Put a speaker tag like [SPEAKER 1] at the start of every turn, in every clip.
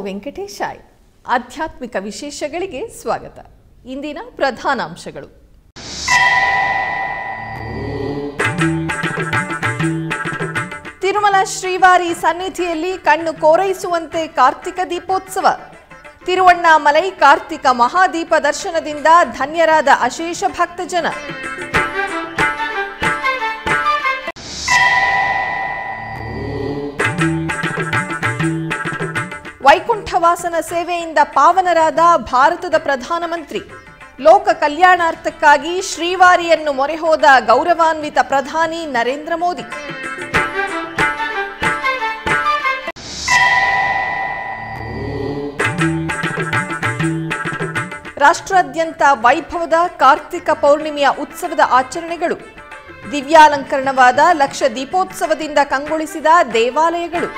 [SPEAKER 1] ವೆಂಕಟೇಶಾಯ್ ಆಧ್ಯಾತ್ಮಿಕ ವಿಶೇಷಗಳಿಗೆ ಸ್ವಾಗತ ಇಂದಿನ ಪ್ರಧಾನಾಂಶಗಳು ತಿರುಮಲ ಶ್ರೀವಾರಿ ಸನ್ನಿಧಿಯಲ್ಲಿ ಕಣ್ಣು ಕೋರೈಸುವಂತೆ ಕಾರ್ತಿಕ ದೀಪೋತ್ಸವ ತಿರುವಣ್ಣಾಮಲೈ ಕಾರ್ತಿಕ ಮಹಾದೀಪ ದರ್ಶನದಿಂದ ಧನ್ಯರಾದ ಅಶೇಷ ಭಕ್ತಜನ ವೈಕುಂಠವಾಸನ ಸೇವೆಯಿಂದ ಪಾವನರಾದ ಭಾರತದ ಪ್ರಧಾನಮಂತ್ರಿ ಲೋಕ ಕಲ್ಯಾಣಾರ್ಥಕ್ಕಾಗಿ ಶ್ರೀವಾರಿಯನ್ನು ಮೊರೆಹೋದ ಗೌರವಾನ್ವಿತ ಪ್ರಧಾನಿ ನರೇಂದ್ರ ಮೋದಿ ರಾಷ್ಟ್ರಾದ್ಯಂತ ವೈಭವದ ಕಾರ್ತಿಕ ಪೌರ್ಣಿಮೆಯ ಉತ್ಸವದ ಆಚರಣೆಗಳು ದಿವ್ಯಾಲಂಕರಣವಾದ ಲಕ್ಷ ದೀಪೋತ್ಸವದಿಂದ ಕಂಗೊಳಿಸಿದ ದೇವಾಲಯಗಳು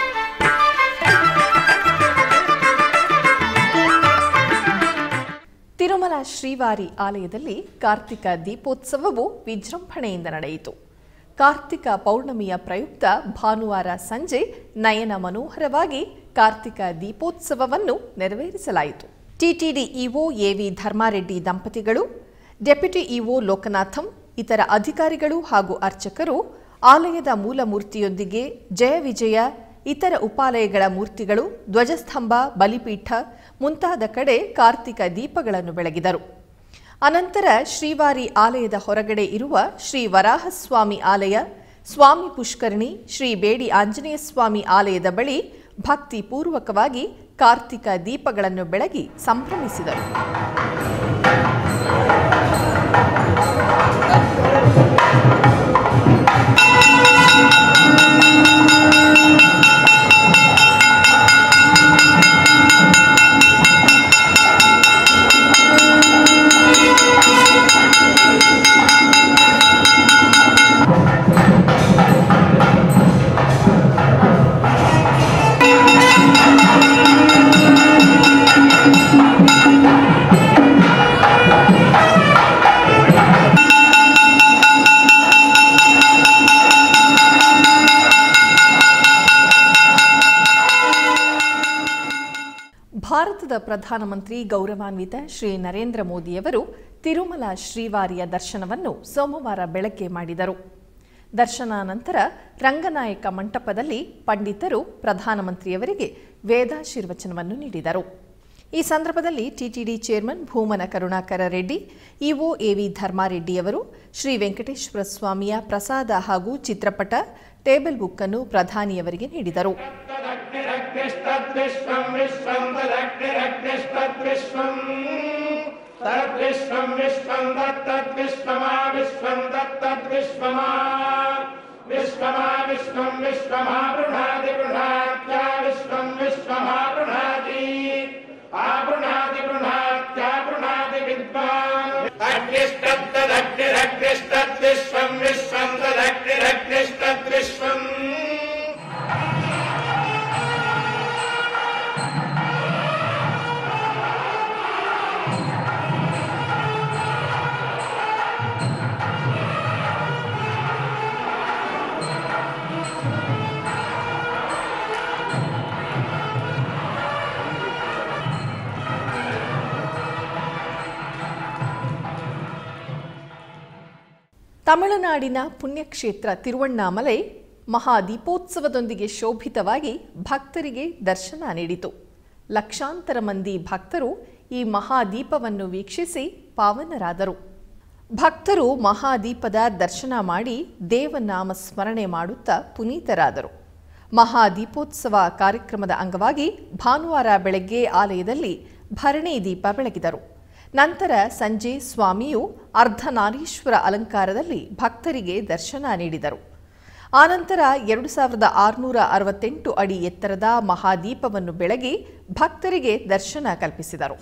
[SPEAKER 1] ತಿರುಮಲ ಶ್ರೀವಾರಿ ಆಲಯದಲ್ಲಿ ಕಾರ್ತಿಕ ದೀಪೋತ್ಸವವು ವಿಜೃಂಭಣೆಯಿಂದ ನಡೆಯಿತು ಕಾರ್ತಿಕ ಪೌರ್ಣಮಿಯ ಪ್ರಯುಕ್ತ ಭಾನುವಾರ ಸಂಜೆ ನಯನ ಮನೋಹರವಾಗಿ ಕಾರ್ತಿಕ ದೀಪೋತ್ಸವವನ್ನು ನೆರವೇರಿಸಲಾಯಿತು ಟಿಟಿಡಿ ಇಒ ಎವಿ ಧರ್ಮಾರೆಡ್ಡಿ ದಂಪತಿಗಳು ಡೆಪ್ಯೂಟಿ ಇಒ ಲೋಕನಾಥಂ ಇತರ ಅಧಿಕಾರಿಗಳು ಹಾಗೂ ಅರ್ಚಕರು ಆಲಯದ ಮೂಲ ಮೂರ್ತಿಯೊಂದಿಗೆ ಜಯ ವಿಜಯ ಇತರ ಉಪಾಲಯಗಳ ಮೂರ್ತಿಗಳು ಧ್ವಜಸ್ತಂಭ ಬಲಿಪೀಠ ಮುಂತಾದ ಕಡೆ ಕಾರ್ತಿಕ ದೀಪಗಳನ್ನು ಬೆಳಗಿದರು ಅನಂತರ ಶ್ರೀವಾರಿ ಆಲಯದ ಹೊರಗಡೆ ಇರುವ ಶ್ರೀ ವರಾಹಸ್ವಾಮಿ ಆಲಯ ಸ್ವಾಮಿ ಪುಷ್ಕರಣಿ ಶ್ರೀ ಬೇಡಿ ಆಂಜನೇಯ ಸ್ವಾಮಿ ಆಲಯದ ಬಳಿ ಭಕ್ತಿಪೂರ್ವಕವಾಗಿ ಕಾರ್ತಿಕ ದೀಪಗಳನ್ನು ಬೆಳಗಿ ಸಂಭ್ರಮಿಸಿದರು ಭಾರತದ ಪ್ರಧಾನಮಂತ್ರಿ ಗೌರವಾನ್ವಿತ ಶ್ರೀ ನರೇಂದ್ರ ಮೋದಿಯವರು ತಿರುಮಲ ಶ್ರೀವಾರಿಯ ದರ್ಶನವನ್ನು ಸೋಮವಾರ ಬೆಳಗ್ಗೆ ಮಾಡಿದರು ದರ್ಶನ ನಂತರ ರಂಗನಾಯಕ ಮಂಟಪದಲ್ಲಿ ಪಂಡಿತರು ಪ್ರಧಾನಮಂತ್ರಿಯವರಿಗೆ ವೇದಾಶೀರ್ವಚನವನ್ನು ನೀಡಿದರು ಈ ಸಂದರ್ಭದಲ್ಲಿ TTD chairman Bhumana Karunakara Reddy EO AV ಧರ್ಮಾರೆಡ್ಡಿಯವರು ಶ್ರೀ ವೆಂಕಟೇಶ್ವರ ಸ್ವಾಮಿಯ ಪ್ರಸಾದ ಹಾಗೂ ಚಿತ್ರಪಟ ಟೇಬಲ್ ಬುಕ್ ಅನ್ನು ಪ್ರಧಾನಿಯವರಿಗೆ ನೀಡಿದರು
[SPEAKER 2] तदग्निरग्निस्तद्विश्वम् विश्वम् तदग्निरग्निस्तद्विश्वम् तद्विश्वम् विश्वम् तत्तद्विश्वमा विश्वम् तत्तद्विश्वमा विश्वमा विश्वम् विश्वमा गृह्णाति गृह्णात्या विश्वम् विश्वमा गृह्णाति आगृह्णाति गृह्णात्या गृह्णाति विद्वान् अग्निस्तद्दग्निरग्निस्तद्विश्वम् विश्वम् तदग्निरग्निस्तद्विश्वम्
[SPEAKER 1] ತಮಿಳುನಾಡಿನ ಪುಣ್ಯಕ್ಷೇತ್ರ ತಿರುವಣ್ಣಾಮಲೈ ಮಹಾದೀಪೋತ್ಸವದೊಂದಿಗೆ ಶೋಭಿತವಾಗಿ ಭಕ್ತರಿಗೆ ದರ್ಶನ ನೀಡಿತು ಲಕ್ಷಾಂತರ ಮಂದಿ ಭಕ್ತರು ಈ ಮಹಾದೀಪವನ್ನು ವೀಕ್ಷಿಸಿ ಪಾವನರಾದರು ಭಕ್ತರು ಮಹಾದೀಪದ ದರ್ಶನ ಮಾಡಿ ದೇವನಾಮ ಸ್ಮರಣೆ ಮಾಡುತ್ತಾ ಪುನೀತರಾದರು ಮಹಾದೀಪೋತ್ಸವ ಕಾರ್ಯಕ್ರಮದ ಅಂಗವಾಗಿ ಭಾನುವಾರ ಬೆಳಗ್ಗೆ ಆಲಯದಲ್ಲಿ ಭರಣಿ ದೀಪ ಬೆಳಗಿದರು ನಂತರ ಸಂಜೆ ಸ್ವಾಮಿಯು ಅರ್ಧನಾರೀಶ್ವರ ಅಲಂಕಾರದಲ್ಲಿ ಭಕ್ತರಿಗೆ ದರ್ಶನ ನೀಡಿದರು ಆನಂತರ ಎರಡು ಸಾವಿರದ ಆರುನೂರ ಅರವತ್ತೆಂಟು ಅಡಿ ಎತ್ತರದ ಮಹಾದೀಪವನ್ನು ಬೆಳಗಿ ಭಕ್ತರಿಗೆ ದರ್ಶನ ಕಲ್ಪಿಸಿದರು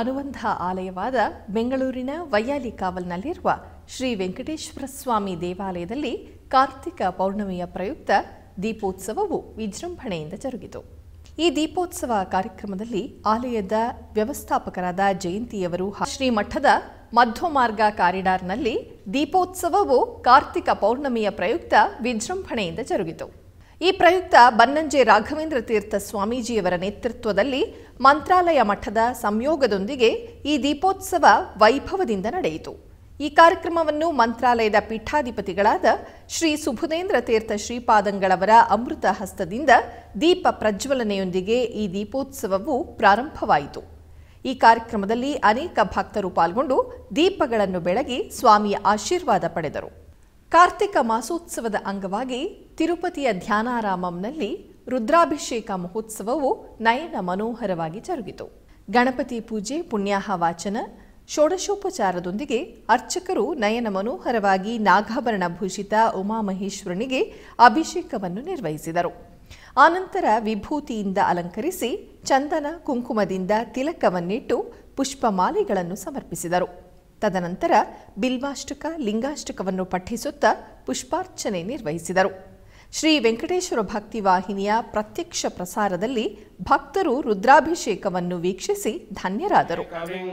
[SPEAKER 1] ಅನುಬಂಧ ಆಲಯವಾದ ಬೆಂಗಳೂರಿನ ವೈಯಾಲಿ ಕಾವಲ್ನಲ್ಲಿರುವ ಶ್ರೀ ವೆಂಕಟೇಶ್ವರ ಸ್ವಾಮಿ ದೇವಾಲಯದಲ್ಲಿ ಕಾರ್ತಿಕ ಪೌರ್ಣಮಿಯ ಪ್ರಯುಕ್ತ ದೀಪೋತ್ಸವವು ವಿಜೃಂಭಣೆಯಿಂದ ಜರುಗಿತು ಈ ದೀಪೋತ್ಸವ ಕಾರ್ಯಕ್ರಮದಲ್ಲಿ ಆಲಯದ ವ್ಯವಸ್ಥಾಪಕರಾದ ಜಯಂತಿಯವರು ಹಾ- ಶ್ರೀಮಠದ ಮಧ್ವಮಾರ್ಗ ಕಾರಿಡಾರ್ನಲ್ಲಿ ದೀಪೋತ್ಸವವು ಕಾರ್ತಿಕ ಪೌರ್ಣಮಿಯ ಪ್ರಯುಕ್ತ ವಿಜೃಂಭಣೆಯಿಂದ ಜರುಗಿತು ಈ ಪ್ರಯುಕ್ತ ಬನ್ನಂಜೆ ರಾಘವೇಂದ್ರ ತೀರ್ಥ ಸ್ವಾಮೀಜಿಯವರ ನೇತೃತ್ವದಲ್ಲಿ ಮಂತ್ರಾಲಯ ಮಠದ ಸಂಯೋಗದೊಂದಿಗೆ ಈ ದೀಪೋತ್ಸವ ವೈಭವದಿಂದ ನಡೆಯಿತು ಈ ಕಾರ್ಯಕ್ರಮವನ್ನು ಮಂತ್ರಾಲಯದ ಪೀಠಾಧಿಪತಿಗಳಾದ ಶ್ರೀ ಸುಬುಧೇಂದ್ರ ತೀರ್ಥ ಶ್ರೀಪಾದಂಗಳವರ ಅಮೃತ ಹಸ್ತದಿಂದ ದೀಪ ಪ್ರಜ್ವಲನೆಯೊಂದಿಗೆ ಈ ದೀಪೋತ್ಸವವು ಪ್ರಾರಂಭವಾಯಿತು ಈ ಕಾರ್ಯಕ್ರಮದಲ್ಲಿ ಅನೇಕ ಭಕ್ತರು ಪಾಲ್ಗೊಂಡು ದೀಪಗಳನ್ನು ಬೆಳಗಿ ಸ್ವಾಮಿಯ ಆಶೀರ್ವಾದ ಪಡೆದರು ಕಾರ್ತಿಕ ಮಾಸೋತ್ಸವದ ಅಂಗವಾಗಿ ತಿರುಪತಿಯ ಧ್ಯಾನಾರಾಮಂನಲ್ಲಿ ರುದ್ರಾಭಿಷೇಕ ಮಹೋತ್ಸವವು ನಯನ ಮನೋಹರವಾಗಿ ಜರುಗಿತು ಗಣಪತಿ ಪೂಜೆ ಪುಣ್ಯಾಹ ವಾಚನ ಷೋಡಶೋಪಚಾರದೊಂದಿಗೆ ಅರ್ಚಕರು ನಯನ ಮನೋಹರವಾಗಿ ನಾಗಾಭರಣ ಭೂಷಿತ ಉಮಾಮಹೇಶ್ವರನಿಗೆ ಅಭಿಷೇಕವನ್ನು ನಿರ್ವಹಿಸಿದರು ಆನಂತರ ವಿಭೂತಿಯಿಂದ ಅಲಂಕರಿಸಿ ಚಂದನ ಕುಂಕುಮದಿಂದ ತಿಲಕವನ್ನಿಟ್ಟು ಪುಷ್ಪಮಾಲೆಗಳನ್ನು ಸಮರ್ಪಿಸಿದರು ತದನಂತರ ಬಿಲ್ವಾಷ್ಟಕ ಲಿಂಗಾಷ್ಟಕವನ್ನು ಪಠಿಸುತ್ತಾ ಪುಷ್ಪಾರ್ಚನೆ ನಿರ್ವಹಿಸಿದರು ಶ್ರೀ ವೆಂಕಟೇಶ್ವರ ಭಕ್ತಿ ವಾಹಿನಿಯ ಪ್ರತ್ಯಕ್ಷ ಪ್ರಸಾರದಲ್ಲಿ ಭಕ್ತರು ರುದ್ರಾಭಿಷೇಕವನ್ನು ವೀಕ್ಷಿಸಿ ಧನ್ಯರಾದರು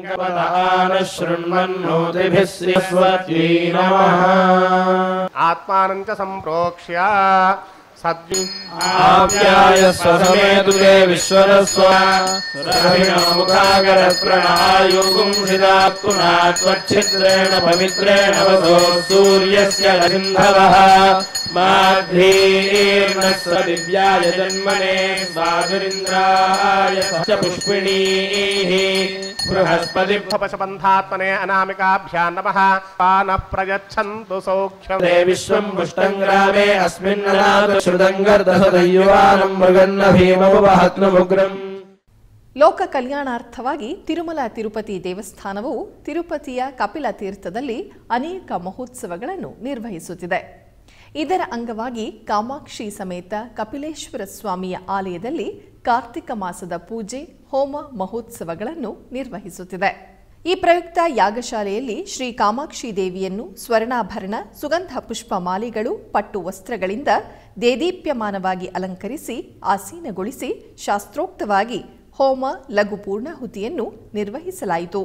[SPEAKER 2] शृण्वन्नोतिभिः सरस्वती नमः
[SPEAKER 3] आत्मानं च सम्प्रोक्ष्य सद्यु
[SPEAKER 2] आप्याय स्वसमेतु ते विश्वरस्व मुखागरप्रणायुगुंसिदात्पुनात्वच्छिद्रेण पवित्रेण वसो सूर्यस्य रसिन्धवः माध्वीर्नः दिव्याय जन्मने स्वाधुरिन्द्राय च पुष्पिणीः बृहस्पति
[SPEAKER 3] पशबन्धात्मने अनामिकाभ्यां नमः पानः प्रयच्छन्तु सौख्यम्
[SPEAKER 2] ते विश्वम् पुष्टम् ग्रामे अस्मिन्ननाथ श्रुतम् गर्दसदयुवानम् मृगन्न भीममुपहत्नमुग्रम्
[SPEAKER 1] ಲೋಕ ಕಲ್ಯಾಣಾರ್ಥವಾಗಿ ತಿರುಮಲ ತಿರುಪತಿ ದೇವಸ್ಥಾನವು ತಿರುಪತಿಯ ಕಪಿಲ ತೀರ್ಥದಲ್ಲಿ ಅನೇಕ ಮಹೋತ್ಸವಗಳನ್ನು ನಿರ್ವಹಿಸುತ್ತಿದೆ ಇದರ ಅಂಗವಾಗಿ ಕಾಮಾಕ್ಷಿ ಸಮೇತ ಕಪಿಲೇಶ್ವರ ಸ್ವಾಮಿಯ ಆಲಯದಲ್ಲಿ ಕಾರ್ತಿಕ ಮಾಸದ ಪೂಜೆ ಹೋಮ ಮಹೋತ್ಸವಗಳನ್ನು ನಿರ್ವಹಿಸುತ್ತಿದೆ ಈ ಪ್ರಯುಕ್ತ ಯಾಗಶಾಲೆಯಲ್ಲಿ ಶ್ರೀ ಕಾಮಾಕ್ಷಿ ದೇವಿಯನ್ನು ಸ್ವರ್ಣಾಭರಣ ಸುಗಂಧ ಪುಷ್ಪ ಮಾಲೆಗಳು ಪಟ್ಟು ವಸ್ತ್ರಗಳಿಂದ ದೇದೀಪ್ಯಮಾನವಾಗಿ ಅಲಂಕರಿಸಿ ಆಸೀನಗೊಳಿಸಿ ಶಾಸ್ತ್ರೋಕ್ತವಾಗಿ ಹೋಮ ಲಘು ಪೂರ್ಣಾಹುತಿಯನ್ನು ನಿರ್ವಹಿಸಲಾಯಿತು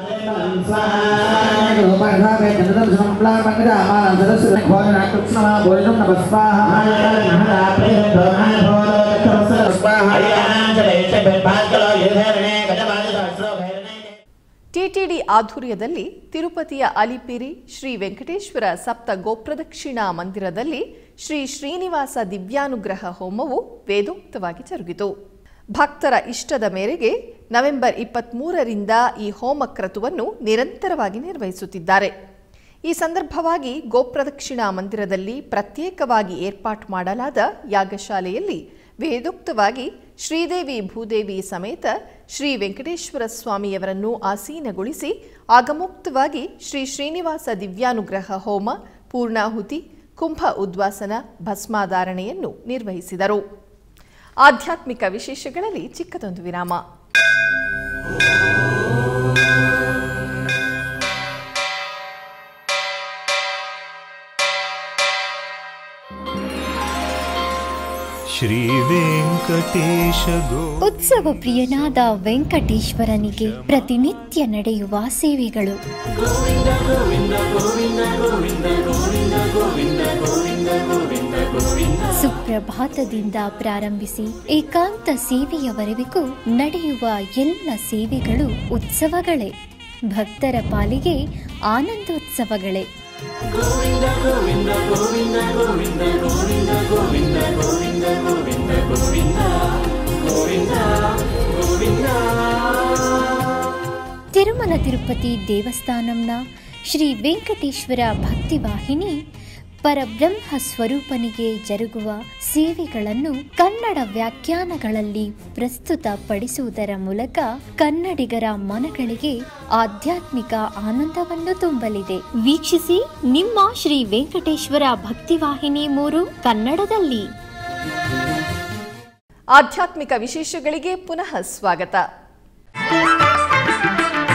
[SPEAKER 1] ಟಿಟಿಡಿ ಆಧ್ವರ್ಯದಲ್ಲಿ ತಿರುಪತಿಯ ಅಲಿಪಿರಿ ಶ್ರೀ ವೆಂಕಟೇಶ್ವರ ಸಪ್ತ ಗೋಪ್ರದಕ್ಷಿಣಾ ಮಂದಿರದಲ್ಲಿ ಶ್ರೀ ಶ್ರೀನಿವಾಸ ದಿವ್ಯಾನುಗ್ರಹ ಹೋಮವು ವೇದೋಕ್ತವಾಗಿ ಜರುಗಿತು ಭಕ್ತರ ಇಷ್ಟದ ಮೇರೆಗೆ ನವೆಂಬರ್ ಇಪ್ಪತ್ಮೂರರಿಂದ ಈ ಹೋಮ ಕ್ರತುವನ್ನು ನಿರಂತರವಾಗಿ ನಿರ್ವಹಿಸುತ್ತಿದ್ದಾರೆ ಈ ಸಂದರ್ಭವಾಗಿ ಗೋಪ್ರದಕ್ಷಿಣಾ ಮಂದಿರದಲ್ಲಿ ಪ್ರತ್ಯೇಕವಾಗಿ ಏರ್ಪಾಟು ಮಾಡಲಾದ ಯಾಗಶಾಲೆಯಲ್ಲಿ ವೇದೋಕ್ತವಾಗಿ ಶ್ರೀದೇವಿ ಭೂದೇವಿ ಸಮೇತ ಶ್ರೀ ವೆಂಕಟೇಶ್ವರ ಸ್ವಾಮಿಯವರನ್ನು ಆಸೀನಗೊಳಿಸಿ ಆಗಮೋಕ್ತವಾಗಿ ಶ್ರೀ ಶ್ರೀನಿವಾಸ ದಿವ್ಯಾನುಗ್ರಹ ಹೋಮ ಪೂರ್ಣಾಹುತಿ ಕುಂಭ ಉದ್ವಾಸನ ಭಸ್ಮಾಧಾರಣೆಯನ್ನು ನಿರ್ವಹಿಸಿದರು ಆಧ್ಯಾತ್ಮಿಕ ವಿಶೇಷಗಳಲ್ಲಿ ಚಿಕ್ಕದೊಂದು ವಿರಾಮ
[SPEAKER 4] ಶ್ರೀ ವೆಂಕಟೇಶ ಗೋ
[SPEAKER 5] ಉತ್ಸವ ಪ್ರಿಯನಾದ ವೆಂಕಟೇಶ್ವರನಿಗೆ ಪ್ರತಿನಿತ್ಯ ನಡೆಯುವ ಸೇವೆಗಳು ಸುಪ್ರಭಾತದಿಂದ ಪ್ರಾರಂಭಿಸಿ ಏಕಾಂತ ಸೇವೆಯವರೆವಿಗೂ ನಡೆಯುವ ಎಲ್ಲ ಸೇವೆಗಳು ಉತ್ಸವಗಳೇ ಭಕ್ತರ ಪಾಲಿಗೆ ಆನಂದೋತ್ಸವಗಳೇ ತಿರುಮಲ ತಿರುಪತಿ ದೇವಸ್ಥಾನಂನ ಶ್ರೀ ವೆಂಕಟೇಶ್ವರ ಭಕ್ತಿವಾಹಿನಿ ಪರಬ್ರಹ್ಮ ಸ್ವರೂಪನಿಗೆ ಜರುಗುವ ಸೇವೆಗಳನ್ನು ಕನ್ನಡ ವ್ಯಾಖ್ಯಾನಗಳಲ್ಲಿ ಪ್ರಸ್ತುತಪಡಿಸುವುದರ ಮೂಲಕ ಕನ್ನಡಿಗರ ಮನಗಳಿಗೆ ಆಧ್ಯಾತ್ಮಿಕ ಆನಂದವನ್ನು ತುಂಬಲಿದೆ ವೀಕ್ಷಿಸಿ ನಿಮ್ಮ ಶ್ರೀ ವೆಂಕಟೇಶ್ವರ ಭಕ್ತಿವಾಹಿನಿ ಮೂರು ಕನ್ನಡದಲ್ಲಿ
[SPEAKER 1] ಆಧ್ಯಾತ್ಮಿಕ ವಿಶೇಷಗಳಿಗೆ ಪುನಃ ಸ್ವಾಗತ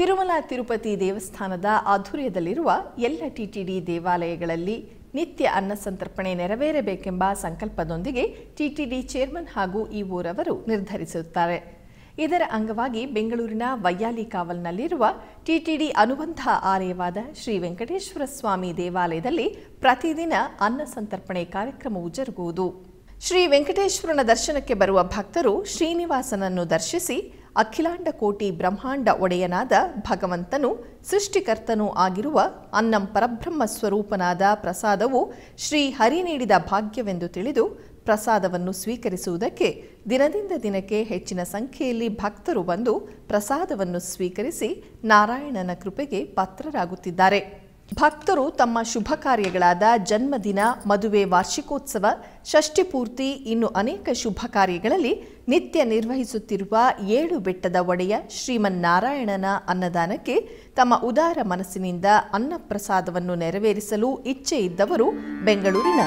[SPEAKER 1] ತಿರುಮಲ ತಿರುಪತಿ ದೇವಸ್ಥಾನದ ಆಧುರ್ಯದಲ್ಲಿರುವ ಎಲ್ಲ ಟಿಟಿಡಿ ದೇವಾಲಯಗಳಲ್ಲಿ ನಿತ್ಯ ಅನ್ನ ಸಂತರ್ಪಣೆ ನೆರವೇರಬೇಕೆಂಬ ಸಂಕಲ್ಪದೊಂದಿಗೆ ಟಿಟಿಡಿ ಚೇರ್ಮನ್ ಹಾಗೂ ಇಒರವರು ನಿರ್ಧರಿಸುತ್ತಾರೆ ಇದರ ಅಂಗವಾಗಿ ಬೆಂಗಳೂರಿನ ವೈಯಾಲಿ ಕಾವಲ್ನಲ್ಲಿರುವ ಟಿಟಿಡಿ ಅನುಬಂಧ ಆಲಯವಾದ ಶ್ರೀ ವೆಂಕಟೇಶ್ವರ ಸ್ವಾಮಿ ದೇವಾಲಯದಲ್ಲಿ ಪ್ರತಿದಿನ ಅನ್ನ ಸಂತರ್ಪಣೆ ಕಾರ್ಯಕ್ರಮವು ಜರುಗುವುದು ಶ್ರೀ ವೆಂಕಟೇಶ್ವರನ ದರ್ಶನಕ್ಕೆ ಬರುವ ಭಕ್ತರು ಶ್ರೀನಿವಾಸನನ್ನು ದರ್ಶಿಸಿ ಅಖಿಲಾಂಡ ಕೋಟಿ ಬ್ರಹ್ಮಾಂಡ ಒಡೆಯನಾದ ಭಗವಂತನು ಸೃಷ್ಟಿಕರ್ತನೂ ಆಗಿರುವ ಅನ್ನಂ ಪರಬ್ರಹ್ಮ ಸ್ವರೂಪನಾದ ಪ್ರಸಾದವು ಶ್ರೀ ಹರಿ ನೀಡಿದ ಭಾಗ್ಯವೆಂದು ತಿಳಿದು ಪ್ರಸಾದವನ್ನು ಸ್ವೀಕರಿಸುವುದಕ್ಕೆ ದಿನದಿಂದ ದಿನಕ್ಕೆ ಹೆಚ್ಚಿನ ಸಂಖ್ಯೆಯಲ್ಲಿ ಭಕ್ತರು ಬಂದು ಪ್ರಸಾದವನ್ನು ಸ್ವೀಕರಿಸಿ ನಾರಾಯಣನ ಕೃಪೆಗೆ ಪಾತ್ರರಾಗುತ್ತಿದ್ದಾರೆ ಭಕ್ತರು ತಮ್ಮ ಶುಭ ಕಾರ್ಯಗಳಾದ ಜನ್ಮದಿನ ಮದುವೆ ವಾರ್ಷಿಕೋತ್ಸವ ಷಷ್ಠಿಪೂರ್ತಿ ಇನ್ನು ಅನೇಕ ಶುಭ ಕಾರ್ಯಗಳಲ್ಲಿ ನಿತ್ಯ ನಿರ್ವಹಿಸುತ್ತಿರುವ ಏಳು ಬೆಟ್ಟದ ಒಡೆಯ ಶ್ರೀಮನ್ನಾರಾಯಣನ ಅನ್ನದಾನಕ್ಕೆ ತಮ್ಮ ಉದಾರ ಮನಸ್ಸಿನಿಂದ ಅನ್ನಪ್ರಸಾದವನ್ನು ನೆರವೇರಿಸಲು ಇಚ್ಛೆ ಇದ್ದವರು ಬೆಂಗಳೂರಿನ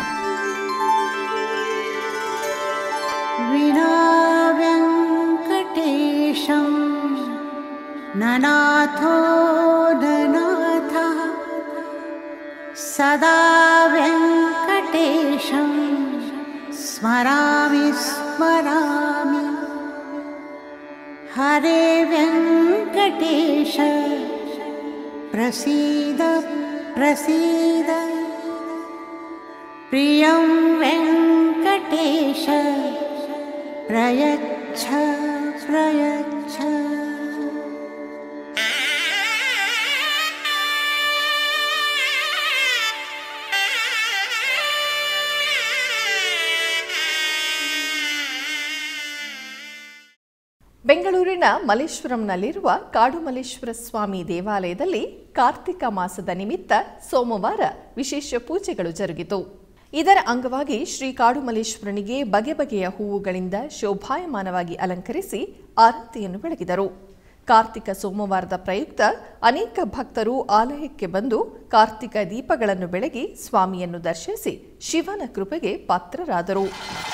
[SPEAKER 6] विना व्यङ्कटेशं ननाथो ननाथः सदा व्यङ्कटेशं स्मरामि स्मरामि हरे व्यङ्कटेश प्रसीद प्रसीद प्रियं वेङ्कटेश प्रयच्छ प्रयच्छ
[SPEAKER 1] ಬೆಂಗಳೂರಿನ ಮಲ್ಲೇಶ್ವರಂನಲ್ಲಿರುವ ಕಾಡುಮಲ್ಲೇಶ್ವರ ಸ್ವಾಮಿ ದೇವಾಲಯದಲ್ಲಿ ಕಾರ್ತಿಕ ಮಾಸದ ನಿಮಿತ್ತ ಸೋಮವಾರ ವಿಶೇಷ ಪೂಜೆಗಳು ಜರುಗಿತು ಇದರ ಅಂಗವಾಗಿ ಶ್ರೀ ಕಾಡುಮಲ್ಲೇಶ್ವರನಿಗೆ ಬಗೆ ಬಗೆಯ ಹೂವುಗಳಿಂದ ಶೋಭಾಯಮಾನವಾಗಿ ಅಲಂಕರಿಸಿ ಆರತಿಯನ್ನು ಬೆಳಗಿದರು ಕಾರ್ತಿಕ ಸೋಮವಾರದ ಪ್ರಯುಕ್ತ ಅನೇಕ ಭಕ್ತರು ಆಲಯಕ್ಕೆ ಬಂದು ಕಾರ್ತಿಕ ದೀಪಗಳನ್ನು ಬೆಳಗಿ ಸ್ವಾಮಿಯನ್ನು ದರ್ಶಿಸಿ ಶಿವನ ಕೃಪೆಗೆ ಪಾತ್ರರಾದರು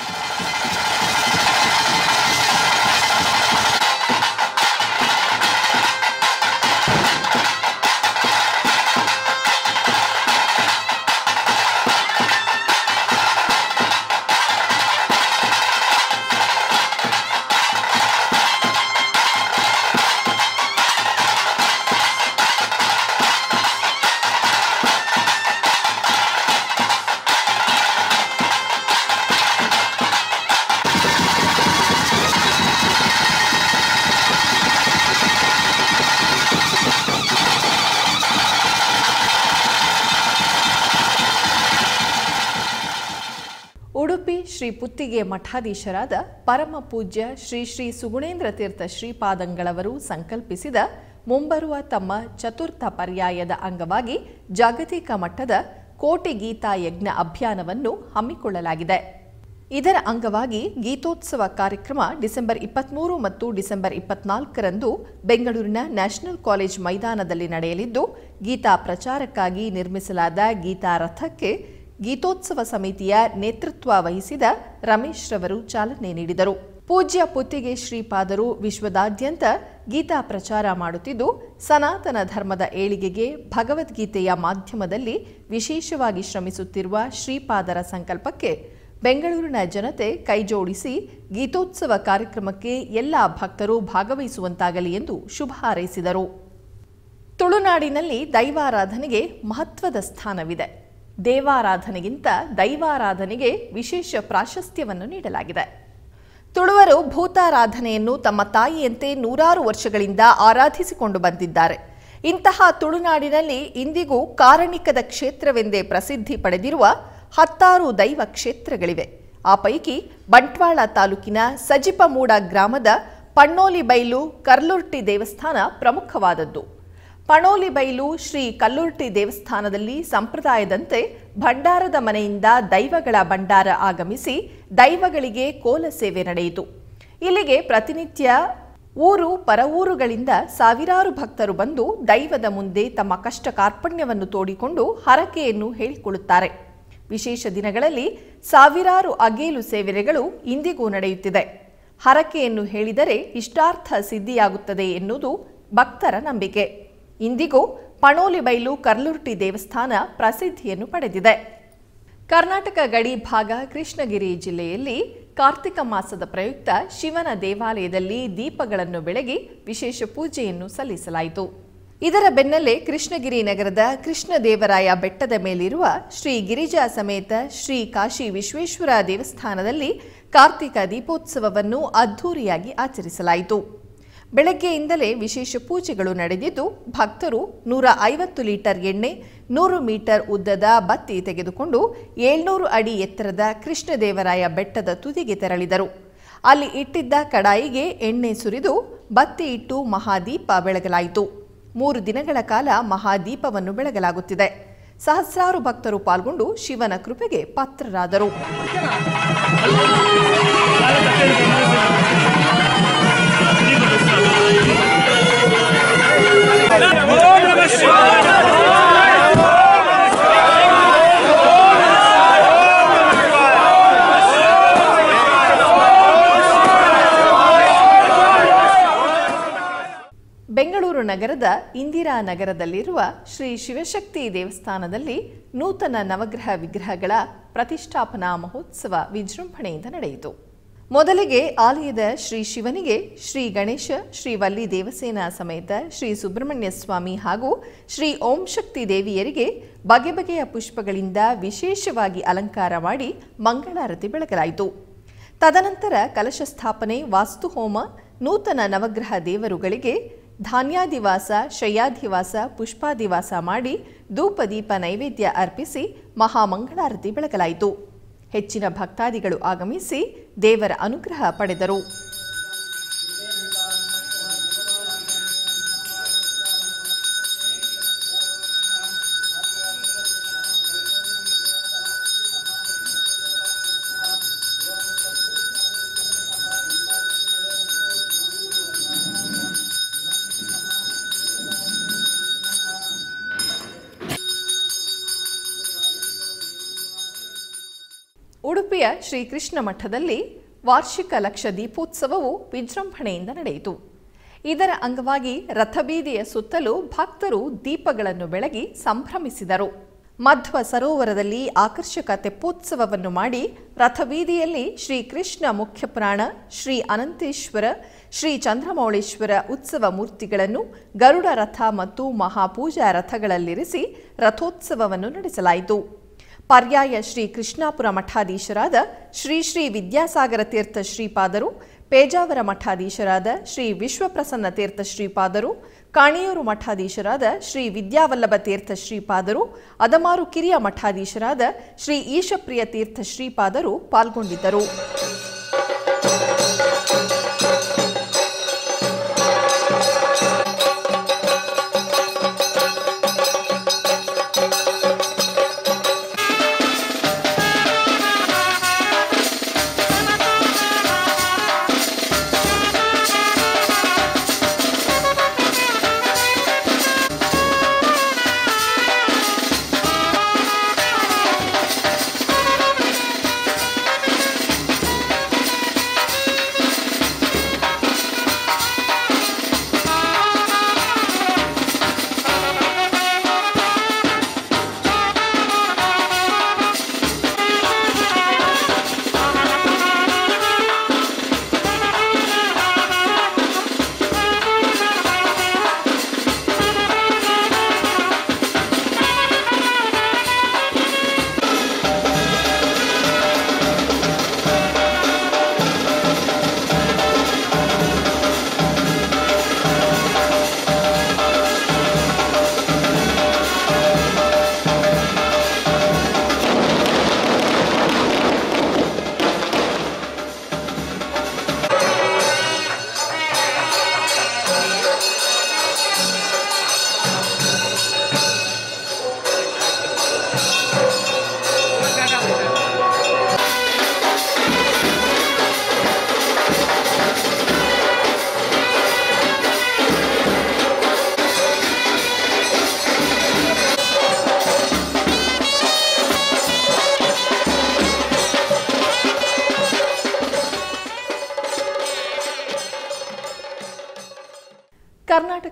[SPEAKER 1] ಉಡುಪಿ ಶ್ರೀ ಪುತ್ತಿಗೆ ಮಠಾಧೀಶರಾದ ಪರಮ ಪೂಜ್ಯ ಶ್ರೀ ಶ್ರೀ ಸುಗುಣೇಂದ್ರ ತೀರ್ಥ ಶ್ರೀಪಾದಂಗಳವರು ಸಂಕಲ್ಪಿಸಿದ ಮುಂಬರುವ ತಮ್ಮ ಚತುರ್ಥ ಪರ್ಯಾಯದ ಅಂಗವಾಗಿ ಜಾಗತಿಕ ಮಟ್ಟದ ಕೋಟಿ ಗೀತಾ ಯಜ್ಞ ಅಭಿಯಾನವನ್ನು ಹಮ್ಮಿಕೊಳ್ಳಲಾಗಿದೆ ಇದರ ಅಂಗವಾಗಿ ಗೀತೋತ್ಸವ ಕಾರ್ಯಕ್ರಮ ಡಿಸೆಂಬರ್ ಇಪ್ಪತ್ಮೂರು ಮತ್ತು ಡಿಸೆಂಬರ್ ಇಪ್ಪತ್ನಾಲ್ಕರಂದು ಬೆಂಗಳೂರಿನ ನ್ಯಾಷನಲ್ ಕಾಲೇಜ್ ಮೈದಾನದಲ್ಲಿ ನಡೆಯಲಿದ್ದು ಗೀತಾ ಪ್ರಚಾರಕ್ಕಾಗಿ ನಿರ್ಮಿಸಲಾದ ಗೀತಾ ರಥಕ್ಕೆ ಗೀತೋತ್ಸವ ಸಮಿತಿಯ ನೇತೃತ್ವ ವಹಿಸಿದ ರಮೇಶ್ ರವರು ಚಾಲನೆ ನೀಡಿದರು ಪೂಜ್ಯ ಪುತ್ತಿಗೆ ಶ್ರೀಪಾದರು ವಿಶ್ವದಾದ್ಯಂತ ಗೀತಾ ಪ್ರಚಾರ ಮಾಡುತ್ತಿದ್ದು ಸನಾತನ ಧರ್ಮದ ಏಳಿಗೆಗೆ ಭಗವದ್ಗೀತೆಯ ಮಾಧ್ಯಮದಲ್ಲಿ ವಿಶೇಷವಾಗಿ ಶ್ರಮಿಸುತ್ತಿರುವ ಶ್ರೀಪಾದರ ಸಂಕಲ್ಪಕ್ಕೆ ಬೆಂಗಳೂರಿನ ಜನತೆ ಕೈಜೋಡಿಸಿ ಗೀತೋತ್ಸವ ಕಾರ್ಯಕ್ರಮಕ್ಕೆ ಎಲ್ಲ ಭಕ್ತರು ಭಾಗವಹಿಸುವಂತಾಗಲಿ ಎಂದು ಶುಭ ಹಾರೈಸಿದರು ತುಳುನಾಡಿನಲ್ಲಿ ದೈವಾರಾಧನೆಗೆ ಮಹತ್ವದ ಸ್ಥಾನವಿದೆ ದೇವಾರಾಧನೆಗಿಂತ ದೈವಾರಾಧನೆಗೆ ವಿಶೇಷ ಪ್ರಾಶಸ್ತ್ಯವನ್ನು ನೀಡಲಾಗಿದೆ ತುಳುವರು ಭೂತಾರಾಧನೆಯನ್ನು ತಮ್ಮ ತಾಯಿಯಂತೆ ನೂರಾರು ವರ್ಷಗಳಿಂದ ಆರಾಧಿಸಿಕೊಂಡು ಬಂದಿದ್ದಾರೆ ಇಂತಹ ತುಳುನಾಡಿನಲ್ಲಿ ಇಂದಿಗೂ ಕಾರಣಿಕದ ಕ್ಷೇತ್ರವೆಂದೇ ಪ್ರಸಿದ್ಧಿ ಪಡೆದಿರುವ ಹತ್ತಾರು ದೈವ ಕ್ಷೇತ್ರಗಳಿವೆ ಆ ಪೈಕಿ ಬಂಟ್ವಾಳ ತಾಲೂಕಿನ ಸಜಿಪಮೂಡ ಗ್ರಾಮದ ಪಣ್ಣೋಲಿಬೈಲು ಕರ್ಲುರ್ಟಿ ದೇವಸ್ಥಾನ ಪ್ರಮುಖವಾದದ್ದು ಪಣೋಲಿಬೈಲು ಶ್ರೀ ಕಲ್ಲುರ್ಟಿ ದೇವಸ್ಥಾನದಲ್ಲಿ ಸಂಪ್ರದಾಯದಂತೆ ಭಂಡಾರದ ಮನೆಯಿಂದ ದೈವಗಳ ಭಂಡಾರ ಆಗಮಿಸಿ ದೈವಗಳಿಗೆ ಕೋಲ ಸೇವೆ ನಡೆಯಿತು ಇಲ್ಲಿಗೆ ಪ್ರತಿನಿತ್ಯ ಊರು ಪರವೂರುಗಳಿಂದ ಸಾವಿರಾರು ಭಕ್ತರು ಬಂದು ದೈವದ ಮುಂದೆ ತಮ್ಮ ಕಷ್ಟ ಕಾರ್ಪಣ್ಯವನ್ನು ತೋಡಿಕೊಂಡು ಹರಕೆಯನ್ನು ಹೇಳಿಕೊಳ್ಳುತ್ತಾರೆ ವಿಶೇಷ ದಿನಗಳಲ್ಲಿ ಸಾವಿರಾರು ಅಗೇಲು ಸೇವೆಗಳು ಇಂದಿಗೂ ನಡೆಯುತ್ತಿದೆ ಹರಕೆಯನ್ನು ಹೇಳಿದರೆ ಇಷ್ಟಾರ್ಥ ಸಿದ್ಧಿಯಾಗುತ್ತದೆ ಎನ್ನುವುದು ಭಕ್ತರ ನಂಬಿಕೆ ಇಂದಿಗೂ ಪಣೋಲಿಬೈಲು ಕರ್ಲುರ್ಟಿ ದೇವಸ್ಥಾನ ಪ್ರಸಿದ್ಧಿಯನ್ನು ಪಡೆದಿದೆ ಕರ್ನಾಟಕ ಗಡಿ ಭಾಗ ಕೃಷ್ಣಗಿರಿ ಜಿಲ್ಲೆಯಲ್ಲಿ ಕಾರ್ತಿಕ ಮಾಸದ ಪ್ರಯುಕ್ತ ಶಿವನ ದೇವಾಲಯದಲ್ಲಿ ದೀಪಗಳನ್ನು ಬೆಳಗಿ ವಿಶೇಷ ಪೂಜೆಯನ್ನು ಸಲ್ಲಿಸಲಾಯಿತು ಇದರ ಬೆನ್ನಲ್ಲೇ ಕೃಷ್ಣಗಿರಿ ನಗರದ ಕೃಷ್ಣದೇವರಾಯ ಬೆಟ್ಟದ ಮೇಲಿರುವ ಶ್ರೀ ಗಿರಿಜಾ ಸಮೇತ ಶ್ರೀ ಕಾಶಿ ವಿಶ್ವೇಶ್ವರ ದೇವಸ್ಥಾನದಲ್ಲಿ ಕಾರ್ತಿಕ ದೀಪೋತ್ಸವವನ್ನು ಅದ್ಧೂರಿಯಾಗಿ ಆಚರಿಸಲಾಯಿತು ಬೆಳಗ್ಗೆಯಿಂದಲೇ ವಿಶೇಷ ಪೂಜೆಗಳು ನಡೆದಿದ್ದು ಭಕ್ತರು ನೂರ ಐವತ್ತು ಲೀಟರ್ ಎಣ್ಣೆ ನೂರು ಮೀಟರ್ ಉದ್ದದ ಬತ್ತಿ ತೆಗೆದುಕೊಂಡು ಏಳ್ನೂರು ಅಡಿ ಎತ್ತರದ ಕೃಷ್ಣದೇವರಾಯ ಬೆಟ್ಟದ ತುದಿಗೆ ತೆರಳಿದರು ಅಲ್ಲಿ ಇಟ್ಟಿದ್ದ ಕಡಾಯಿಗೆ ಎಣ್ಣೆ ಸುರಿದು ಬತ್ತಿ ಇಟ್ಟು ಮಹಾದೀಪ ಬೆಳಗಲಾಯಿತು ಮೂರು ದಿನಗಳ ಕಾಲ ಮಹಾದೀಪವನ್ನು ಬೆಳಗಲಾಗುತ್ತಿದೆ ಸಹಸ್ರಾರು ಭಕ್ತರು ಪಾಲ್ಗೊಂಡು ಶಿವನ ಕೃಪೆಗೆ ಪಾತ್ರರಾದರು ಬೆಂಗಳೂರು ನಗರದ ಇಂದಿರಾನಗರದಲ್ಲಿರುವ ಶ್ರೀ ಶಿವಶಕ್ತಿ ದೇವಸ್ಥಾನದಲ್ಲಿ ನೂತನ ನವಗ್ರಹ ವಿಗ್ರಹಗಳ ಪ್ರತಿಷ್ಠಾಪನಾ ಮಹೋತ್ಸವ ವಿಜೃಂಭಣೆಯಿಂದ ನಡೆಯಿತು ಮೊದಲಿಗೆ ಆಲಯದ ಶ್ರೀ ಶಿವನಿಗೆ ಶ್ರೀ ಗಣೇಶ ಶ್ರೀ ವಲ್ಲಿ ದೇವಸೇನ ಸಮೇತ ಶ್ರೀ ಸುಬ್ರಹ್ಮಣ್ಯ ಸ್ವಾಮಿ ಹಾಗೂ ಶ್ರೀ ಓಂ ಶಕ್ತಿ ದೇವಿಯರಿಗೆ ಬಗೆ ಬಗೆಯ ಪುಷ್ಪಗಳಿಂದ ವಿಶೇಷವಾಗಿ ಅಲಂಕಾರ ಮಾಡಿ ಮಂಗಳಾರತಿ ಬೆಳಗಲಾಯಿತು ತದನಂತರ ಕಲಶ ಸ್ಥಾಪನೆ ವಾಸ್ತುಹೋಮ ನೂತನ ನವಗ್ರಹ ದೇವರುಗಳಿಗೆ ಧಾನ್ಯಾದಿವಾಸ ಶಯ್ಯಾಧಿವಾಸ ಪುಷ್ಪಾದಿವಾಸ ಮಾಡಿ ಧೂಪದೀಪ ನೈವೇದ್ಯ ಅರ್ಪಿಸಿ ಮಹಾಮಂಗಳಾರತಿ ಬೆಳಗಲಾಯಿತು ಹೆಚ್ಚಿನ ಭಕ್ತಾದಿಗಳು ಆಗಮಿಸಿ ದೇವರ ಅನುಗ್ರಹ ಪಡೆದರು ಉಡುಪಿಯ ಶ್ರೀಕೃಷ್ಣ ಮಠದಲ್ಲಿ ವಾರ್ಷಿಕ ಲಕ್ಷ ದೀಪೋತ್ಸವವು ವಿಜೃಂಭಣೆಯಿಂದ ನಡೆಯಿತು ಇದರ ಅಂಗವಾಗಿ ರಥಬೀದಿಯ ಸುತ್ತಲೂ ಭಕ್ತರು ದೀಪಗಳನ್ನು ಬೆಳಗಿ ಸಂಭ್ರಮಿಸಿದರು ಮಧ್ವ ಸರೋವರದಲ್ಲಿ ಆಕರ್ಷಕ ತೆಪ್ಪೋತ್ಸವವನ್ನು ಮಾಡಿ ರಥಬೀದಿಯಲ್ಲಿ ಶ್ರೀ ಕೃಷ್ಣ ಮುಖ್ಯ ಪ್ರಾಣ ಶ್ರೀ ಅನಂತೇಶ್ವರ ಶ್ರೀ ಚಂದ್ರಮೌಳೇಶ್ವರ ಉತ್ಸವ ಮೂರ್ತಿಗಳನ್ನು ಗರುಡ ರಥ ಮತ್ತು ಮಹಾಪೂಜಾ ರಥಗಳಲ್ಲಿರಿಸಿ ರಥೋತ್ಸವವನ್ನು ನಡೆಸಲಾಯಿತು ಪರ್ಯಾಯ ಶ್ರೀ ಕೃಷ್ಣಾಪುರ ಮಠಾಧೀಶರಾದ ಶ್ರೀ ಶ್ರೀ ವಿದ್ಯಾಸಾಗರ ತೀರ್ಥ ಶ್ರೀಪಾದರು ಪೇಜಾವರ ಮಠಾಧೀಶರಾದ ಶ್ರೀ ವಿಶ್ವಪ್ರಸನ್ನ ತೀರ್ಥ ಶ್ರೀಪಾದರು ಕಾಣಿಯೂರು ಮಠಾಧೀಶರಾದ ಶ್ರೀ ವಿದ್ಯಾವಲ್ಲಭ ತೀರ್ಥ ಶ್ರೀಪಾದರು ಅದಮಾರು ಕಿರಿಯ ಮಠಾಧೀಶರಾದ ಶ್ರೀ ಈಶಪ್ರಿಯ ತೀರ್ಥ ಶ್ರೀಪಾದರು ಪಾಲ್ಗೊಂಡಿದ್ದರು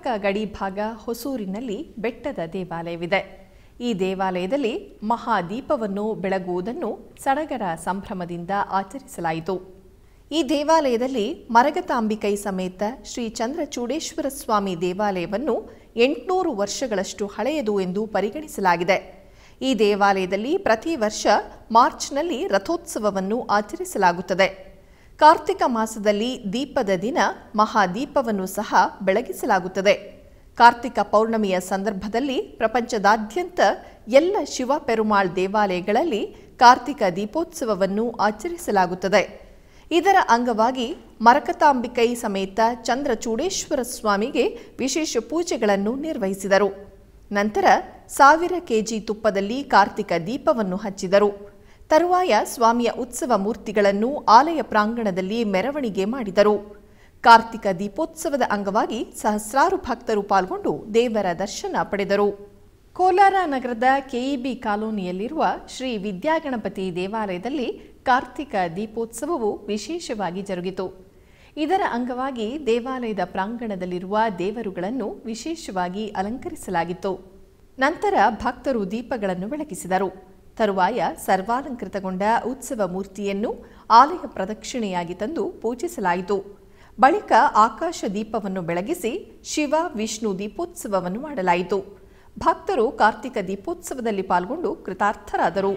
[SPEAKER 1] ಗಡಿ ಭಾಗ ಹೊಸೂರಿನಲ್ಲಿ ಬೆಟ್ಟದ ದೇವಾಲಯವಿದೆ ಈ ದೇವಾಲಯದಲ್ಲಿ ಮಹಾದೀಪವನ್ನು ಬೆಳಗುವುದನ್ನು ಸಡಗರ ಸಂಭ್ರಮದಿಂದ ಆಚರಿಸಲಾಯಿತು ಈ ದೇವಾಲಯದಲ್ಲಿ ಮರಗತಾಂಬಿಕೈ ಸಮೇತ ಶ್ರೀ ಚಂದ್ರಚೂಡೇಶ್ವರ ಸ್ವಾಮಿ ದೇವಾಲಯವನ್ನು ಎಂಟುನೂರು ವರ್ಷಗಳಷ್ಟು ಹಳೆಯದು ಎಂದು ಪರಿಗಣಿಸಲಾಗಿದೆ ಈ ದೇವಾಲಯದಲ್ಲಿ ಪ್ರತಿ ವರ್ಷ ಮಾರ್ಚ್ನಲ್ಲಿ ರಥೋತ್ಸವವನ್ನು ಆಚರಿಸಲಾಗುತ್ತದೆ ಕಾರ್ತಿಕ ಮಾಸದಲ್ಲಿ ದೀಪದ ದಿನ ಮಹಾದೀಪವನ್ನು ಸಹ ಬೆಳಗಿಸಲಾಗುತ್ತದೆ ಕಾರ್ತಿಕ ಪೌರ್ಣಮಿಯ ಸಂದರ್ಭದಲ್ಲಿ ಪ್ರಪಂಚದಾದ್ಯಂತ ಎಲ್ಲ ಶಿವ ಪೆರುಮಾಳ್ ದೇವಾಲಯಗಳಲ್ಲಿ ಕಾರ್ತಿಕ ದೀಪೋತ್ಸವವನ್ನು ಆಚರಿಸಲಾಗುತ್ತದೆ ಇದರ ಅಂಗವಾಗಿ ಮರಕತಾಂಬಿಕೈ ಸಮೇತ ಚಂದ್ರಚೂಡೇಶ್ವರ ಸ್ವಾಮಿಗೆ ವಿಶೇಷ ಪೂಜೆಗಳನ್ನು ನಿರ್ವಹಿಸಿದರು ನಂತರ ಸಾವಿರ ಕೆಜಿ ತುಪ್ಪದಲ್ಲಿ ಕಾರ್ತಿಕ ದೀಪವನ್ನು ಹಚ್ಚಿದರು ತರುವಾಯ ಸ್ವಾಮಿಯ ಉತ್ಸವ ಮೂರ್ತಿಗಳನ್ನು ಆಲಯ ಪ್ರಾಂಗಣದಲ್ಲಿ ಮೆರವಣಿಗೆ ಮಾಡಿದರು ಕಾರ್ತಿಕ ದೀಪೋತ್ಸವದ ಅಂಗವಾಗಿ ಸಹಸ್ರಾರು ಭಕ್ತರು ಪಾಲ್ಗೊಂಡು ದೇವರ ದರ್ಶನ ಪಡೆದರು ಕೋಲಾರ ನಗರದ ಕೆಇಬಿ ಕಾಲೋನಿಯಲ್ಲಿರುವ ಶ್ರೀ ವಿದ್ಯಾಗಣಪತಿ ದೇವಾಲಯದಲ್ಲಿ ಕಾರ್ತಿಕ ದೀಪೋತ್ಸವವು ವಿಶೇಷವಾಗಿ ಜರುಗಿತು ಇದರ ಅಂಗವಾಗಿ ದೇವಾಲಯದ ಪ್ರಾಂಗಣದಲ್ಲಿರುವ ದೇವರುಗಳನ್ನು ವಿಶೇಷವಾಗಿ ಅಲಂಕರಿಸಲಾಗಿತ್ತು ನಂತರ ಭಕ್ತರು ದೀಪಗಳನ್ನು ಬೆಳಗಿಸಿದರು ತರುವಾಯ ಸರ್ವಾಲಂಕೃತಗೊಂಡ ಉತ್ಸವ ಮೂರ್ತಿಯನ್ನು ಆಲಯ ಪ್ರದಕ್ಷಿಣೆಯಾಗಿ ತಂದು ಪೂಜಿಸಲಾಯಿತು ಬಳಿಕ ಆಕಾಶ ದೀಪವನ್ನು ಬೆಳಗಿಸಿ ಶಿವ ವಿಷ್ಣು ದೀಪೋತ್ಸವವನ್ನು ಮಾಡಲಾಯಿತು ಭಕ್ತರು ಕಾರ್ತಿಕ ದೀಪೋತ್ಸವದಲ್ಲಿ ಪಾಲ್ಗೊಂಡು ಕೃತಾರ್ಥರಾದರು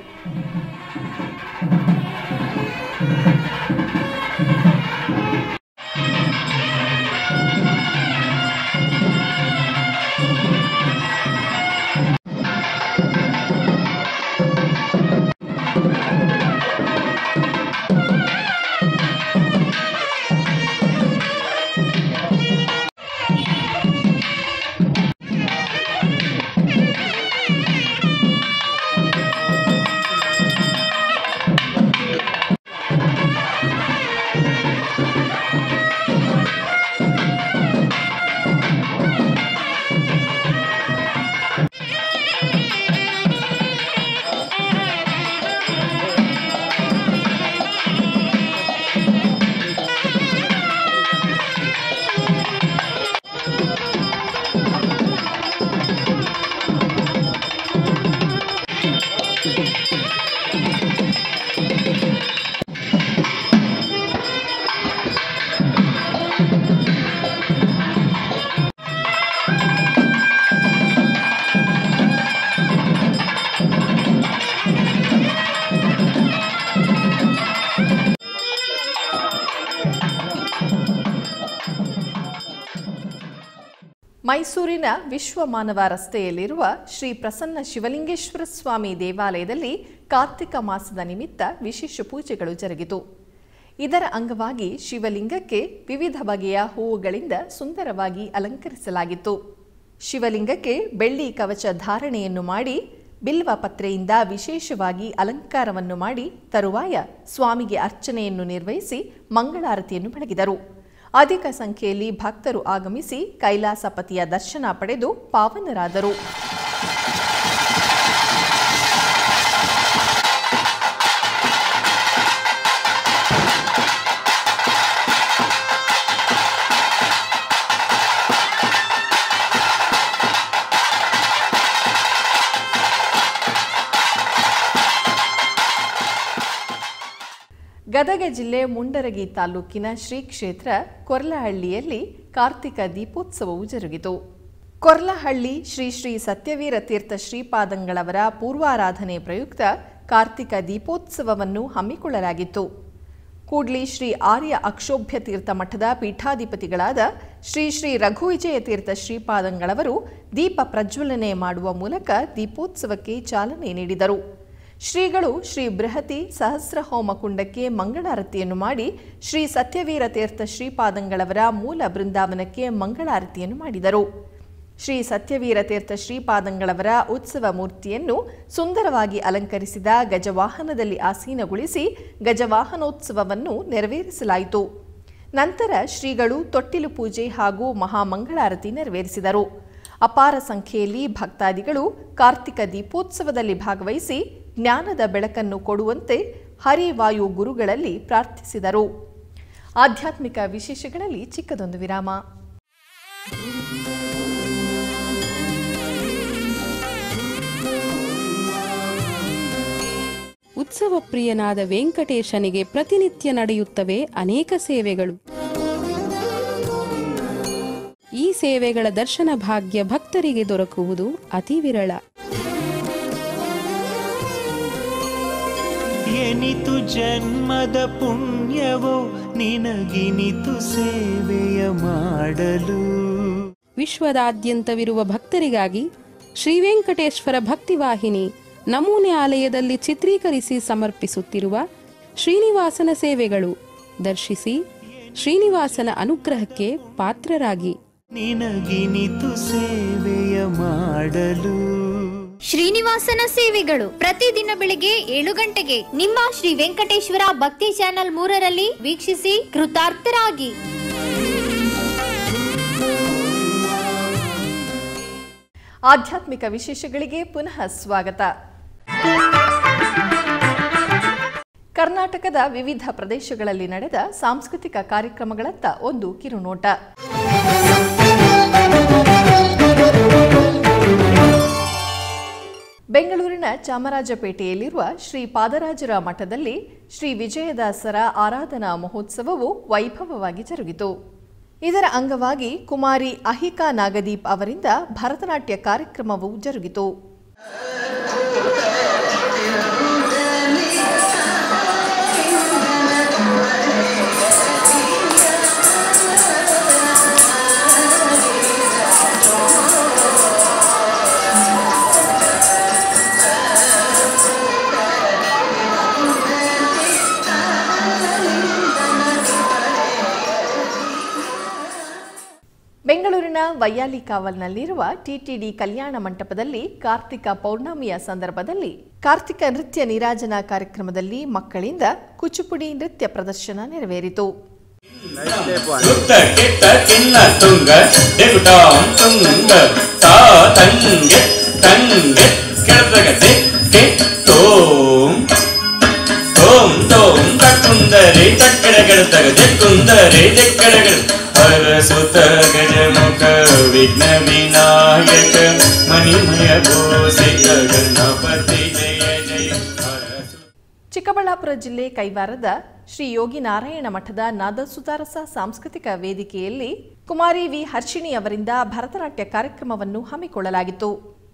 [SPEAKER 1] ಮೈಸೂರಿನ ವಿಶ್ವಮಾನವ ರಸ್ತೆಯಲ್ಲಿರುವ ಶ್ರೀ ಪ್ರಸನ್ನ ಶಿವಲಿಂಗೇಶ್ವರ ಸ್ವಾಮಿ ದೇವಾಲಯದಲ್ಲಿ ಕಾರ್ತಿಕ ಮಾಸದ ನಿಮಿತ್ತ ವಿಶೇಷ ಪೂಜೆಗಳು ಜರುಗಿತು ಇದರ ಅಂಗವಾಗಿ ಶಿವಲಿಂಗಕ್ಕೆ ವಿವಿಧ ಬಗೆಯ ಹೂವುಗಳಿಂದ ಸುಂದರವಾಗಿ ಅಲಂಕರಿಸಲಾಗಿತ್ತು ಶಿವಲಿಂಗಕ್ಕೆ ಬೆಳ್ಳಿ ಕವಚ ಧಾರಣೆಯನ್ನು ಮಾಡಿ ಬಿಲ್ವ ಪತ್ರೆಯಿಂದ ವಿಶೇಷವಾಗಿ ಅಲಂಕಾರವನ್ನು ಮಾಡಿ ತರುವಾಯ ಸ್ವಾಮಿಗೆ ಅರ್ಚನೆಯನ್ನು ನಿರ್ವಹಿಸಿ ಮಂಗಳಾರತಿಯನ್ನು ಬೆಳಗಿದರು ಅಧಿಕ ಸಂಖ್ಯೆಯಲ್ಲಿ ಭಕ್ತರು ಆಗಮಿಸಿ ಕೈಲಾಸಪತಿಯ ದರ್ಶನ ಪಡೆದು ಪಾವನರಾದರು ಗದಗ ಜಿಲ್ಲೆ ಮುಂಡರಗಿ ತಾಲೂಕಿನ ಶ್ರೀ ಕ್ಷೇತ್ರ ಕೊರ್ಲಹಳ್ಳಿಯಲ್ಲಿ ಕಾರ್ತಿಕ ದೀಪೋತ್ಸವವು ಜರುಗಿತು ಕೊರ್ಲಹಳ್ಳಿ ಶ್ರೀ ಶ್ರೀ ಸತ್ಯವೀರ ತೀರ್ಥ ಶ್ರೀಪಾದಂಗಳವರ ಪೂರ್ವಾರಾಧನೆ ಪ್ರಯುಕ್ತ ಕಾರ್ತಿಕ ದೀಪೋತ್ಸವವನ್ನು ಹಮ್ಮಿಕೊಳ್ಳಲಾಗಿತ್ತು ಕೂಡ್ಲಿ ಶ್ರೀ ಆರ್ಯ ಅಕ್ಷೋಭ್ಯ ತೀರ್ಥ ಮಠದ ಪೀಠಾಧಿಪತಿಗಳಾದ ಶ್ರೀ ಶ್ರೀ ರಘುವಿಜಯ ತೀರ್ಥ ಶ್ರೀಪಾದಂಗಳವರು ದೀಪ ಪ್ರಜ್ವಲನೆ ಮಾಡುವ ಮೂಲಕ ದೀಪೋತ್ಸವಕ್ಕೆ ಚಾಲನೆ ನೀಡಿದರು ಶ್ರೀಗಳು ಶ್ರೀ ಬೃಹತಿ ಸಹಸ್ರ ಹೋಮ ಕುಂಡಕ್ಕೆ ಮಂಗಳಾರತಿಯನ್ನು ಮಾಡಿ ಶ್ರೀ ಸತ್ಯವೀರ ತೀರ್ಥ ಶ್ರೀಪಾದಂಗಳವರ ಮೂಲ ಬೃಂದಾವನಕ್ಕೆ ಮಂಗಳಾರತಿಯನ್ನು ಮಾಡಿದರು ಶ್ರೀ ಸತ್ಯವೀರ ತೀರ್ಥ ಶ್ರೀಪಾದಂಗಳವರ ಉತ್ಸವ ಮೂರ್ತಿಯನ್ನು ಸುಂದರವಾಗಿ ಅಲಂಕರಿಸಿದ ಗಜವಾಹನದಲ್ಲಿ ಆಸೀನಗೊಳಿಸಿ ಗಜವಾಹನೋತ್ಸವವನ್ನು ನೆರವೇರಿಸಲಾಯಿತು ನಂತರ ಶ್ರೀಗಳು ತೊಟ್ಟಿಲು ಪೂಜೆ ಹಾಗೂ ಮಹಾಮಂಗಳಾರತಿ ನೆರವೇರಿಸಿದರು ಅಪಾರ ಸಂಖ್ಯೆಯಲ್ಲಿ ಭಕ್ತಾದಿಗಳು ಕಾರ್ತಿಕ ದೀಪೋತ್ಸವದಲ್ಲಿ ಭಾಗವಹಿಸಿ ಜ್ಞಾನದ ಬೆಳಕನ್ನು ಕೊಡುವಂತೆ ಹರಿವಾಯು ಗುರುಗಳಲ್ಲಿ ಪ್ರಾರ್ಥಿಸಿದರು ಆಧ್ಯಾತ್ಮಿಕ ವಿಶೇಷಗಳಲ್ಲಿ ಚಿಕ್ಕದೊಂದು ವಿರಾಮ
[SPEAKER 7] ಉತ್ಸವ ಪ್ರಿಯನಾದ ವೆಂಕಟೇಶನಿಗೆ ಪ್ರತಿನಿತ್ಯ ನಡೆಯುತ್ತವೆ ಅನೇಕ ಸೇವೆಗಳು ಈ ಸೇವೆಗಳ ದರ್ಶನ ಭಾಗ್ಯ ಭಕ್ತರಿಗೆ ದೊರಕುವುದು ಅತಿ ವಿರಳ
[SPEAKER 4] ಎನಿತು ಜನ್ಮದ ಪುಣ್ಯವೋ ನಿನಗಿನಿತು ಸೇವೆಯ ಮಾಡಲು
[SPEAKER 7] ವಿಶ್ವದಾದ್ಯಂತವಿರುವ ಭಕ್ತರಿಗಾಗಿ ಶ್ರೀ ವೆಂಕಟೇಶ್ವರ ಭಕ್ತಿವಾಹಿನಿ ನಮೂನೆ ಆಲಯದಲ್ಲಿ ಚಿತ್ರೀಕರಿಸಿ ಸಮರ್ಪಿಸುತ್ತಿರುವ ಶ್ರೀನಿವಾಸನ ಸೇವೆಗಳು ದರ್ಶಿಸಿ ಶ್ರೀನಿವಾಸನ ಅನುಗ್ರಹಕ್ಕೆ ಪಾತ್ರರಾಗಿ
[SPEAKER 4] ನಿನಗಿನಿತು ಸೇವೆಯ ಮಾಡಲು
[SPEAKER 5] ಶ್ರೀನಿವಾಸನ ಸೇವೆಗಳು ಪ್ರತಿದಿನ ಬೆಳಿಗ್ಗೆ ಏಳು ಗಂಟೆಗೆ ನಿಮ್ಮ ಶ್ರೀ ವೆಂಕಟೇಶ್ವರ ಭಕ್ತಿ ಚಾನೆಲ್ ಮೂರರಲ್ಲಿ ವೀಕ್ಷಿಸಿ ಕೃತಾರ್ಥರಾಗಿ
[SPEAKER 1] ಆಧ್ಯಾತ್ಮಿಕ ವಿಶೇಷಗಳಿಗೆ ಪುನಃ ಸ್ವಾಗತ ಕರ್ನಾಟಕದ ವಿವಿಧ ಪ್ರದೇಶಗಳಲ್ಲಿ ನಡೆದ ಸಾಂಸ್ಕೃತಿಕ ಕಾರ್ಯಕ್ರಮಗಳತ್ತ ಒಂದು ಕಿರುನೋಟ ಬೆಂಗಳೂರಿನ ಚಾಮರಾಜಪೇಟೆಯಲ್ಲಿರುವ ಶ್ರೀ ಪಾದರಾಜರ ಮಠದಲ್ಲಿ ಶ್ರೀ ವಿಜಯದಾಸರ ಆರಾಧನಾ ಮಹೋತ್ಸವವು ವೈಭವವಾಗಿ ಜರುಗಿತು ಇದರ ಅಂಗವಾಗಿ ಕುಮಾರಿ ಅಹಿಕಾ ನಾಗದೀಪ್ ಅವರಿಂದ ಭರತನಾಟ್ಯ ಕಾರ್ಯಕ್ರಮವು ಜರುಗಿತು ಬೆಂಗಳೂರಿನ ವೈಯಾಲಿ ಕಾವಲ್ನಲ್ಲಿರುವ ಟಿಟಿಡಿ ಕಲ್ಯಾಣ ಮಂಟಪದಲ್ಲಿ ಕಾರ್ತಿಕ ಪೌರ್ಣಮಿಯ ಸಂದರ್ಭದಲ್ಲಿ ಕಾರ್ತಿಕ ನೃತ್ಯ ನೀರಾಜನಾ ಕಾರ್ಯಕ್ರಮದಲ್ಲಿ ಮಕ್ಕಳಿಂದ ಕುಚುಪುಡಿ ನೃತ್ಯ ಪ್ರದರ್ಶನ ನೆರವೇರಿತು
[SPEAKER 2] ಸುತ್ತ ಕೆಟ್ಟ ಚಿನ್ನ ತುಂಗ ಡೆಗುಟಾಂ ತುಂಗ ತಾ ತಂಗೆ ತಂಗೆ ಕೆಳದಾಗ ದೆ ತೋಂ ತೋಂ ತೋಂ ತಕ್ಕುಂದರೆ ತಕ್ಕಡಗಡತಗ ದೆಕ್ಕುಂದರೆ ದೆಕ್ಕಡಗಡ ಹರಸುತ ಗಜಮುಖ ವಿಘ್ನ ವಿನಾಯಕ ಮಣಿಮಯ ಘೋಷಿತ ಗಣಪತಿ ಜಯ ಜಯ ಹರಸು
[SPEAKER 1] ಚಿಕ್ಕಬಳ್ಳಾಪುರ ಜಿಲ್ಲೆ ಕೈವಾರದ ಶ್ರೀ ಯೋಗಿ ನಾರಾಯಣ ಮಠದ ನಾದಸುತಾರಸ ಸಾಂಸ್ಕೃತಿಕ ವೇದಿಕೆಯಲ್ಲಿ ಕುಮಾರಿ ವಿ ಹರ್ಷಿಣಿ ಅವರಿಂದ ಭರತನಾಟ್ಯ ಕಾರ್ಯಕ್ರಮವನ್ನು ಹಮ್ಮಿಕೊಳ್ಳಲಾಗಿತ್ತು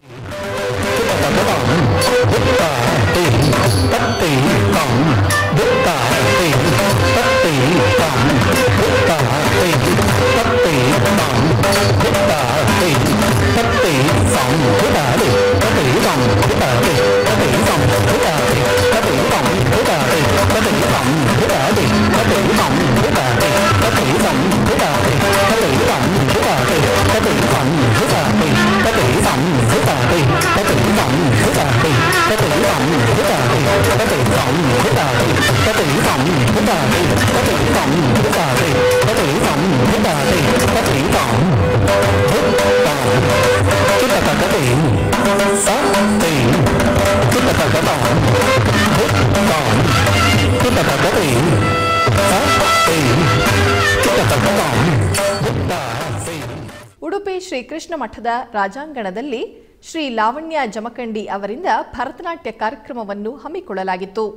[SPEAKER 1] ಉಡುಪಿ ಶ್ರೀಕೃಷ್ಣ ಮಠದ ರಾಜಾಂಗಣದಲ್ಲಿ ಶ್ರೀ ಲಾವಣ್ಯ ಜಮಖಂಡಿ ಅವರಿಂದ ಭರತನಾಟ್ಯ ಕಾರ್ಯಕ್ರಮವನ್ನು ಹಮ್ಮಿಕೊಳ್ಳಲಾಗಿತ್ತು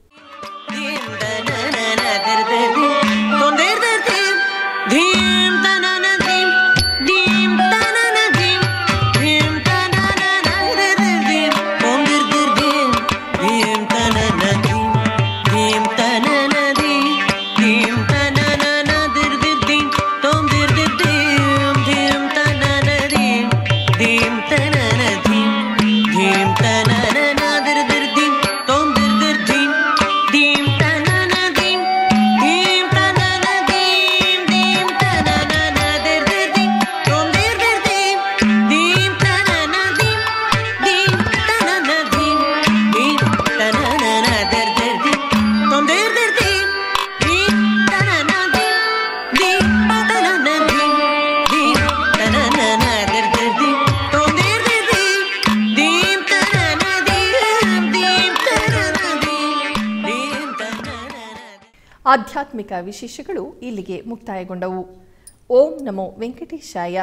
[SPEAKER 1] ಆಧ್ಯಾತ್ಮಿಕ ವಿಶೇಷಗಳು ಇಲ್ಲಿಗೆ ಮುಕ್ತಾಯಗೊಂಡವು ಓಂ ನಮೋ ವೆಂಕಟೇಶಾಯ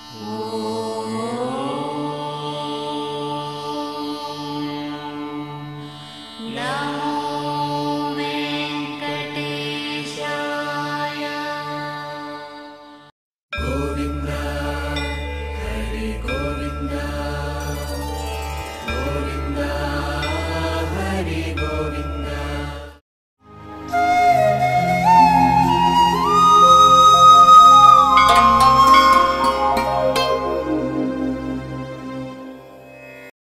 [SPEAKER 8] ಓಂ